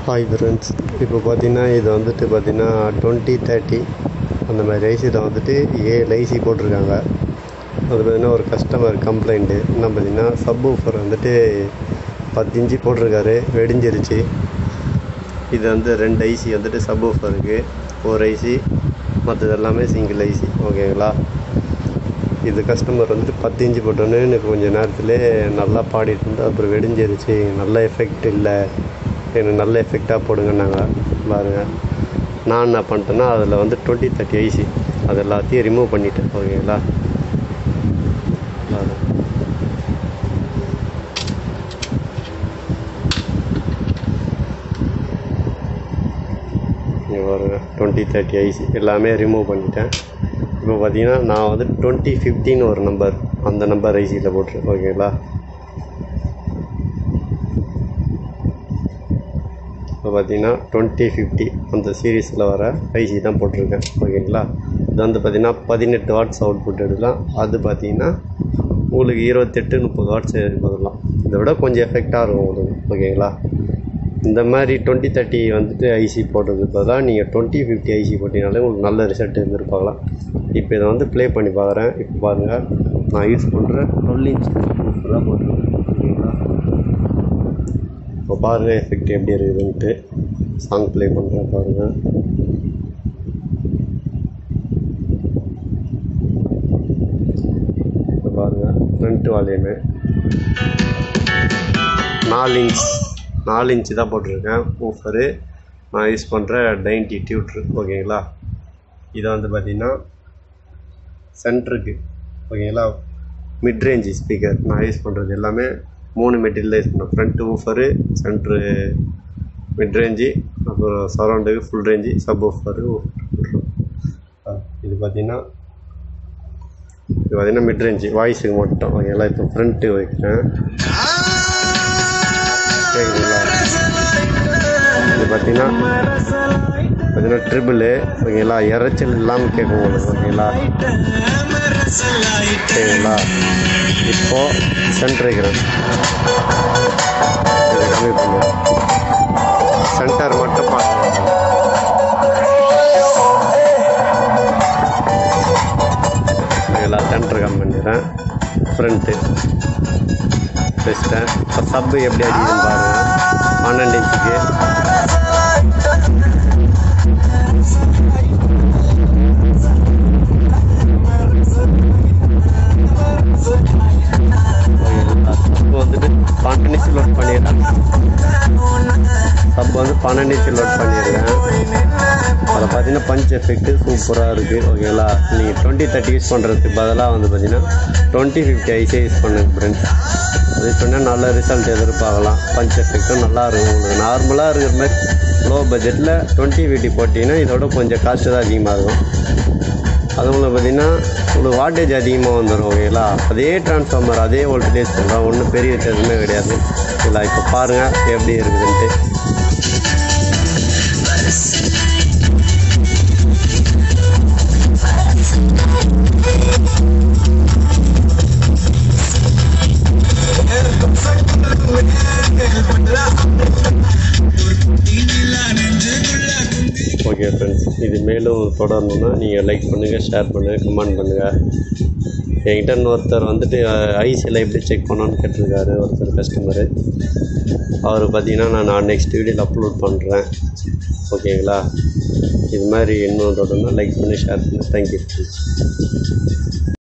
Hi friends இப்போ பார்த்தீங்கன்னா இது வந்துட்டு பார்த்தீங்கன்னா டுவெண்ட்டி தேர்ட்டி அந்த மாதிரி ஐசியில் வந்துட்டு ஏழு ஐசி போட்டிருக்காங்க அது பார்த்தீங்கன்னா ஒரு கஸ்டமர் கம்ப்ளைண்ட்டு என்ன பார்த்தீங்கன்னா சப் ஊஃபர் வந்துட்டு பத்து இன்ச்சு போட்டிருக்காரு வெடிஞ்சிருச்சு இது வந்து ரெண்டு ஐசி வந்துட்டு சப் ஊஃபருக்கு ஒரு ஐசி மற்றது எல்லாமே சிங்கிள் ஐசி ஓகேங்களா இது கஸ்டமர் வந்துட்டு பத்து இன்ச்சு போட்டோன்னே எனக்கு கொஞ்சம் நேரத்தில் நல்லா பாடிட்டு இருந்து அப்புறம் வெடிஞ்சிருச்சு நல்ல எஃபெக்ட் இல்லை எனக்கு நல்ல எஃபெக்டாக போடுங்கன்னாங்க பாருங்கள் நான் என்ன பண்ணிட்டேன்னா அதில் வந்து டுவெண்ட்டி தேர்ட்டி ஐசி அது எல்லாத்தையும் ரிமூவ் பண்ணிட்டேன் ஓகேங்களா பாருங்க. இங்கே பாருங்க டுவெண்ட்டி தேர்ட்டி ஐசி எல்லாமே ரிமூவ் பண்ணிட்டேன் இப்போ பார்த்தீங்கன்னா நான் வந்து டுவெண்ட்டி ஃபிஃப்டின்னு ஒரு நம்பர் அந்த நம்பர் ஐசியில் போட்டிருக்கேன் ஓகேங்களா இப்போ பார்த்தீங்கன்னா டுவெண்ட்டி ஃபிஃப்டி அந்த சீரீஸில் வர ஐசி தான் போட்டிருக்கேன் ஓகேங்களா இது வந்து பார்த்தீங்கன்னா பதினெட்டு வாட்ஸ் அவுட்புட் எடுக்கலாம் அது பார்த்தீங்கன்னா உங்களுக்கு இருபத்தெட்டு முப்பது வாட்ஸ் எதிர்பார்க்கலாம் இதை விட கொஞ்சம் எஃபெக்டாக இருக்கும் உங்களுக்கு ஓகேங்களா இந்த மாதிரி டுவெண்ட்டி தேர்ட்டி வந்துட்டு ஐசி போடுறதுக்கு பதிலாக நீங்கள் டுவெண்ட்டி ஃபிஃப்டி ஐசி போட்டிங்கனாலே உங்களுக்கு நல்ல ரிசல்ட் எதிர்பார்க்கலாம் இப்போ இதை வந்து ப்ளே பண்ணி பார்க்குறேன் இப்போ பாருங்கள் நான் யூஸ் பண்ணுற டுவெல் இன்ச் ஃபுல்லாக போட்டிருக்கேன் ஓகேங்களா இப்போ பாருங்கள் எஃபெக்ட் எப்படி இருக்குதுன்ட்டு சாங் ப்ளே பண்ணுறேன் பாருங்கள் இப்போ பாருங்கள் ஃப்ரண்ட் வால்யூமு நாலு இன்ச் நாலு இன்ச்சு தான் போட்டிருக்கேன் ஊஃபரு நான் யூஸ் பண்ணுற டைன்டி டியூட்ரு ஓகேங்களா இதை வந்து பார்த்திங்கன்னா சென்ட்ருக்கு ஓகேங்களா மிட் ரேஞ்ச் ஸ்பீக்கர் நான் யூஸ் பண்ணுறது எல்லாமே மூணு மெட்டீரியல் யூஸ் பண்ணேன் front woofer centre mid range அப்புறம் சரௌண்டுக்கு ஃபுல் ரேஞ்சு சப் ஊஃபரு இது பார்த்திங்கன்னா இது பார்த்திங்கன்னா மிட் ரேஞ்சு வாய்ஸுக்கு மட்டும் ஓகேங்களா இப்போ ஃப்ரண்ட்டு வைக்கிறேன் கேட்குதுங்களா இது பார்த்தீங்கன்னா பார்த்தீங்கன்னா ட்ரிபிளு ஓகேங்களா இறைச்சல் இல்லாமல் கேட்கும் உங்களுக்கு ஓகேங்களா சரிங்களா இப்போ சென்டர் வைக்கிறேன் இது கம்மி பண்ணுவேன் சென்டர் மட்டும் பார்க்கணும் ஓகேங்களா சென்டர் கம்மி பண்ணிடுறேன் ஃப்ரண்ட்டு வச்சிட்டேன் இப்போ சப்பு எப்படி அடிக்குதுன்னு பாருங்கள் பன்னெண்டு இன்ச்சுக்கு சப்பு வந்துட்டு பன்னெண்டு இன்ச்சு லோட் பண்ணிடுறேன் சப்பு வந்து பன்னெண்டு இன்ச்சு லோட் பண்ணியிருக்கேன் அதில் பார்த்தீங்கன்னா பஞ்ச் எஃபெக்ட்டு சூப்பராக இருக்குது ஓகேங்களா நீங்கள் டுவெண்ட்டி தேர்ட்டி யூஸ் பண்ணுறதுக்கு பதிலாக வந்து பார்த்தீங்கன்னா டுவெண்ட்டி ஃபிஃப்டி ஐஸே யூஸ் பண்ணுங்க ஃப்ரெண்ட்ஸ் அது யூஸ் பண்ணால் நல்ல ரிசல்ட் எதிர்பார்க்கலாம் பஞ்ச் எஃபெக்ட்டும் நல்லா இருக்கும் உங்களுக்கு நார்மலாக இருக்கிற மாதிரி லோ பட்ஜெட்டில் டுவெண்ட்டி ஃபிஃப்டி போட்டிங்கன்னா இதோட கொஞ்சம் காஸ்ட்டு தான் அதிகமாக இருக்கும் அது உங்களுக்கு பார்த்தீங்கன்னா உங்களுக்கு வாட்டேஜ் அதிகமாக வந்துடும் ஓகேங்களா அதே டிரான்ஸ்ஃபார்மர் அதே வோல்டேஜ் சொல்கிறோம் ஒன்றும் பெரிய வித்தியாசமே கிடையாது இல்லை இப்போ பாருங்கள் எப்படி இருக்குதுன்ட்டு ஓகே ஃப்ரெண்ட்ஸ் இது மேலும் தொடரணுன்னா நீங்கள் லைக் பண்ணுங்கள் ஷேர் பண்ணுங்கள் கமெண்ட் பண்ணுங்கள் என்கிட்ட இன்னொருத்தர் வந்துட்டு ஐசியில் எப்படி செக் பண்ணோன்னு கேட்டிருக்காரு ஒருத்தர் கஸ்டமரு அவர் பார்த்தீங்கன்னா நான் நெக்ஸ்ட் வீடியோவில் அப்லோட் பண்ணுறேன் ஓகேங்களா இது மாதிரி இன்னும் தொடரணும்னா லைக் பண்ணி ஷேர் பண்ணி தேங்க்யூ